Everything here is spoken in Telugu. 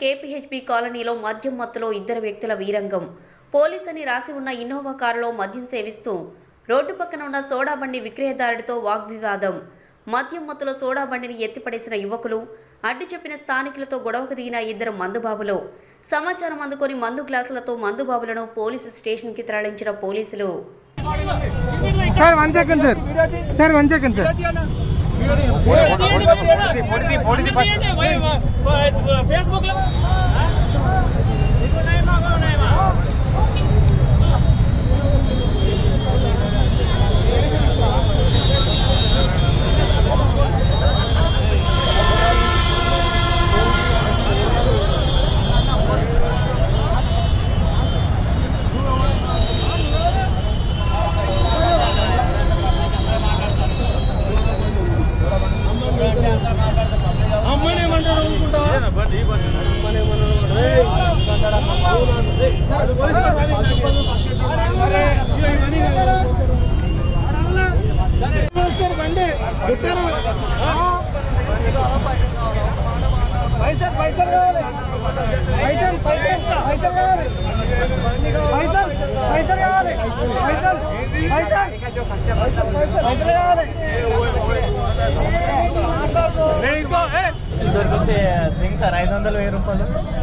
కేపీహెచ్బీ కాలనీలో మద్యం మత్తులో ఇద్దరు వ్యక్తుల వీరంగం పోలీస్ అని రాసి ఉన్న ఇన్నోవా కారులో మద్యం సేవిస్తూ రోడ్డు పక్కన ఉన్న సోడా బండి విక్రయదారుడితో వాగ్వివాదం మద్యం మత్తులో సోడా బండిని ఎత్తిపడేసిన యువకులు అడ్డు చెప్పిన స్థానికులతో గొడవకు దిగిన ఇద్దరు మందుబాబులు సమాచారం అందుకొని మందు గ్లాసులతో మందుబాబులను పోలీసు స్టేషన్కి తరలించిన పోలీసులు sir one second sir sir one second sir Facebook లో అమ్మనేమంటారు అనుకుంటా పైసలు పైసలు కావాలి పైసలు పైసలు పైసలు కావాలి పైసలు పైసలు కావాలి పైసలు పైసలు పైసలు పైసలు కావాలి ఇంకో ఏ దొరికితే డ్రింక్ సార్ ఐదు వందలు వెయ్యి రూపాయలు